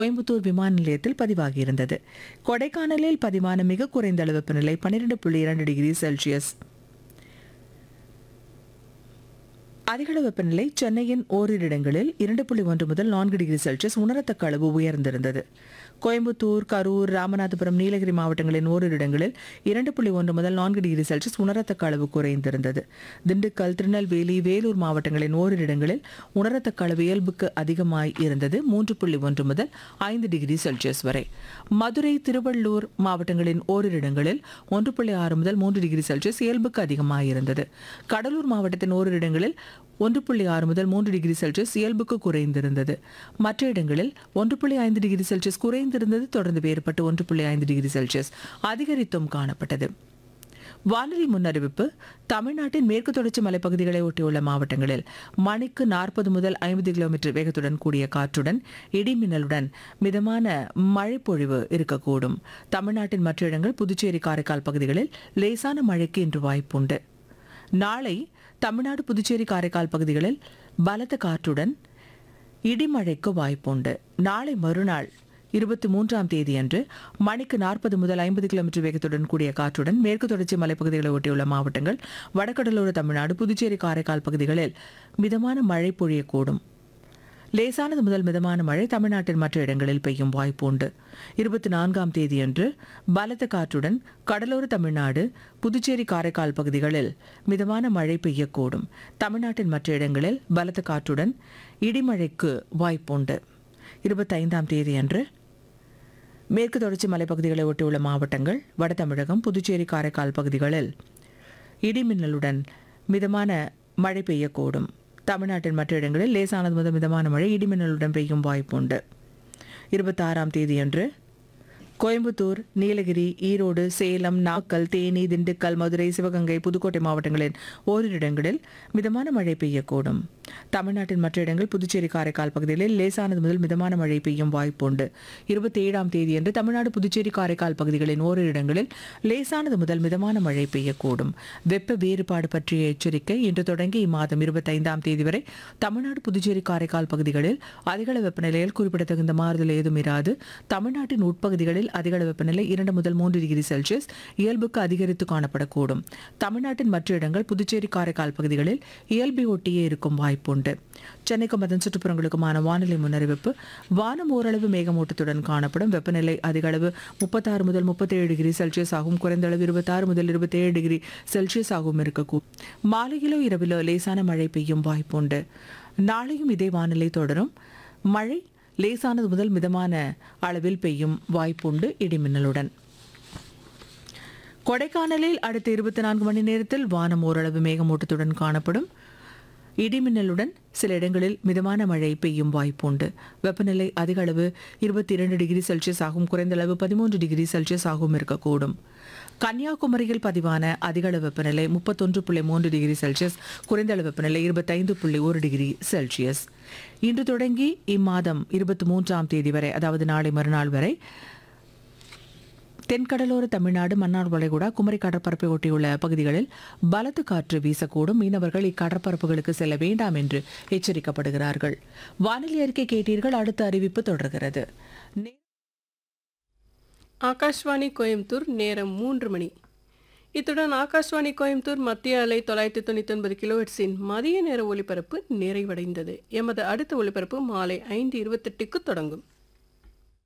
கோயம்புத்தூர் விமான நிலையத்தில் பதிவாகியிருந்தது கொடைக்கானலில் பதிவான மிக குறைந்த அளவு வெப்பநிலை பன்னிரண்டு புள்ளி இரண்டு டிகிரி செல்சியஸ் அதிகளவு வெப்பநிலை சென்னையின் ஓரிரு இடங்களில் இரண்டு புள்ளி ஒன்று முதல் நான்கு டிகிரி செல்சியஸ் உணரத்தக்க அளவு உயர்ந்திருந்தது கோயம்புத்தூர் கரூர் ராமநாதபுரம் நீலகிரி மாவட்டங்களின் ஓரிரு இடங்களில் இரண்டு புள்ளி ஒன்று முதல் நான்கு டிகிரி செல்சியஸ் உணரத்தக்க அளவு குறைந்திருந்தது திண்டுக்கல் திருநெல்வேலி வேலூர் மாவட்டங்களின் ஓரிரு இடங்களில் உணரத்தக்க அளவு இயல்புக்கு அதிகமாய் இருந்தது மூன்று புள்ளி ஒன்று முதல் ஐந்து டிகிரி செல்சியஸ் வரை மதுரை திருவள்ளூர் மாவட்டங்களின் ஓரிரு இடங்களில் ஒன்று புள்ளி ஆறு முதல் மூன்று டிகிரி செல்சியஸ் இயல்புக்கு அதிகமாக இருந்தது கடலூர் மாவட்டத்தின் ஓரிரு இடங்களில் ஒன்று புள்ளி ஆறு முதல் மூன்று டிகிரி செல்சியஸ் இயல்புக்கு குறைந்திருந்தது மற்ற இடங்களில் ஒன்று புள்ளி ஐந்து டிகிரி செல்சியஸ் குறைந்திருந்தது தொடர்ந்து வேறுபட்டு ஒன்று புள்ளி ஐந்து டிகிரி செல்சியஸ் அதிகரித்தும் காணப்பட்டது வானிலை முன்னறிவிப்பு தமிழ்நாட்டின் மேற்கு தொடர்ச்சி மலைப்பகுதிகளை ஒட்டியுள்ள மாவட்டங்களில் மணிக்கு நாற்பது முதல் ஐம்பது கிலோமீட்டர் வேகத்துடன் கூடிய காற்றுடன் இடிமின்னலுடன் மிதமான மழைப்பொழிவு இருக்கக்கூடும் தமிழ்நாட்டின் மற்ற இடங்கள் புதுச்சேரி காரைக்கால் பகுதிகளில் லேசான மழைக்கு இன்று வாய்ப்புண்டு நாளை தமிழ்நாடு புதுச்சேரி காரைக்கால் பகுதிகளில் பலத்த காற்றுடன் இடிமழைக்கு வாய்ப்புண்டு நாளை மறுநாள் இருபத்தி மூன்றாம் தேதியன்று மணிக்கு நாற்பது முதல் ஐம்பது கிலோமீட்டர் வேகத்துடன் கூடிய காற்றுடன் மேற்கு தொடர்ச்சி மலைப்பகுதிகளை ஒட்டியுள்ள மாவட்டங்கள் வடகடலோர தமிழ்நாடு புதுச்சேரி காரைக்கால் பகுதிகளில் மிதமான மழை பொழியக்கூடும் லேசானது முதல் மிதமான மழை தமிழ்நாட்டின் மற்ற இடங்களில் பெய்யும் வாய்ப்பு உண்டு இருபத்தி நான்காம் தேதியன்று பலத்த காற்றுடன் கடலோர தமிழ்நாடு புதுச்சேரி காரைக்கால் பகுதிகளில் மிதமான மழை பெய்யக்கூடும் தமிழ்நாட்டின் மற்ற இடங்களில் பலத்த காற்றுடன் இடிமழைக்கு வாய்ப்புண்டு இருபத்தைந்தாம் தேதியன்று மேற்கு தொடர்ச்சி மலைப்பகுதிகளை ஒட்டியுள்ள மாவட்டங்கள் வட தமிழகம் புதுச்சேரி காரைக்கால் பகுதிகளில் இடிமின்னலுடன் மிதமான மழை பெய்யக்கூடும் தமிழ்நாட்டின் மற்ற இடங்களில் லேசானது முதல் மிதமான மழை இடிமின்னலுடன் பெய்யும் வாய்ப்புண்டு இருபத்தாறாம் தேதியன்று கோயம்புத்தூர் நீலகிரி ஈரோடு சேலம் நாமக்கல் தேனி திண்டுக்கல் மதுரை சிவகங்கை புதுக்கோட்டை மாவட்டங்களின் ஓரிரு இடங்களில் மிதமான மழை பெய்யக்கூடும் தமிழ்நாட்டின் மற்ற இடங்கள் புதுச்சேரி காரைக்கால் பகுதிகளில் லேசானது முதல் மிதமான மழை பெய்யும் வாய்ப்புண்டு இருபத்தி ஏழாம் தேதியன்று தமிழ்நாடு புதுச்சேரி காரைக்கால் பகுதிகளின் ஓரிரு இடங்களில் லேசானது முதல் மிதமான மழை பெய்யக்கூடும் வெப்ப வேறுபாடு பற்றிய எச்சரிக்கை இன்று தொடங்கி இம்மாதம் இருபத்தைந்தாம் தேதி வரை தமிழ்நாடு புதுச்சேரி காரைக்கால் பகுதிகளில் அதிகளவு வெப்பநிலையில் குறிப்பிடத்தகுந்த மாறுதல் ஏதும் இராது தமிழ்நாட்டின் உட்பகுதிகளில் அதிகளவு வெப்பநிலை இரண்டு முதல் மூன்று டிகிரி செல்சியஸ் இயல்புக்கு அதிகரித்து காணப்படக்கூடும் தமிழ்நாட்டின் மற்ற இடங்கள் புதுச்சேரி காரைக்கால் பகுதிகளில் இயல்பை ஒட்டியே இருக்கும் வாய்ப்புண்டு சென்னைக்கும் அதன் சுற்றுப்புறங்களுக்குமான வானிலை முன்னறிவிப்பு வானம் ஓரளவு மேகமூட்டத்துடன் காணப்படும் வெப்பநிலை அதிக அளவு முப்பத்தாறு முதல் முப்பத்தேழு டிகிரி செல்சியஸ் ஆகும் குறைந்த அளவு இருபத்தாறு முதல் இருபத்தேழு டிகிரி செல்சியஸ் ஆகும் இருக்கக்கூடும் மாலையிலோ இரவிலோ லேசான மழை பெய்யும் வாய்ப்புண்டு நாளையும் இதே வானிலை தொடரும் மழை லேசானது முதல் மிதமான அளவில் பெய்யும் வாய்ப்புண்டு இடிமின்னலுடன் கொடைக்கானலில் அடுத்த இருபத்தி நான்கு மணி நேரத்தில் வானம் ஓரளவு மேகமூட்டத்துடன் காணப்படும் இடிமின்னலுடன் சில இடங்களில் மிதமான மழை பெய்யும் வாய்ப்புண்டு வெப்பநிலை அதிக அளவு இருபத்தி இரண்டு டிகிரி செல்சியஸ் ஆகும் குறைந்த அளவு பதிமூன்று டிகிரி செல்சியஸ் ஆகவும் இருக்கக்கூடும் கன்னியாகுமரியில் பதிவான அதிக அளவு வெப்பநிலை முப்பத்தொன்று புள்ளி மூன்று டிகிரி செல்சியஸ் குறைந்த அளவு வெப்பநிலை இருபத்தைந்து புள்ளி ஒரு டிகிரி செல்சியஸ் இன்று தொடங்கி இம்மாதம் இருபத்தி மூன்றாம் தேதி வரை அதாவது நாளை மறுநாள் வரை தென்கடலோர தமிழ்நாடு மன்னார் வளைகுடா குமரி கடற்பரப்பை ஒட்டியுள்ள பகுதிகளில் பலத்த காற்று வீசக்கூடும் மீனவர்கள் இக்கடற்பரப்புகளுக்கு செல்ல வேண்டாம் என்று எச்சரிக்கப்படுகிறார்கள் வானிலை அறிக்கை கேட்டீர்கள் அடுத்த அறிவிப்பு தொடர்கிறது நே- ஆகாஷ்வாணி கோயம்புத்தூர் நேரம் மூன்று மணி இத்துடன் ஆகாஷ்வாணி கோயம்புத்தூர் மத்திய அலை தொள்ளாயிரத்தி தொண்ணூற்றி ஒன்பது கிலோஹெட்ஸின் மதிய நேர ஒலிபரப்பு நிறைவடைந்தது எமது அடுத்த ஒலிபரப்பு மாலை ஐந்து இருபத்தெட்டுக்கு தொடங்கும்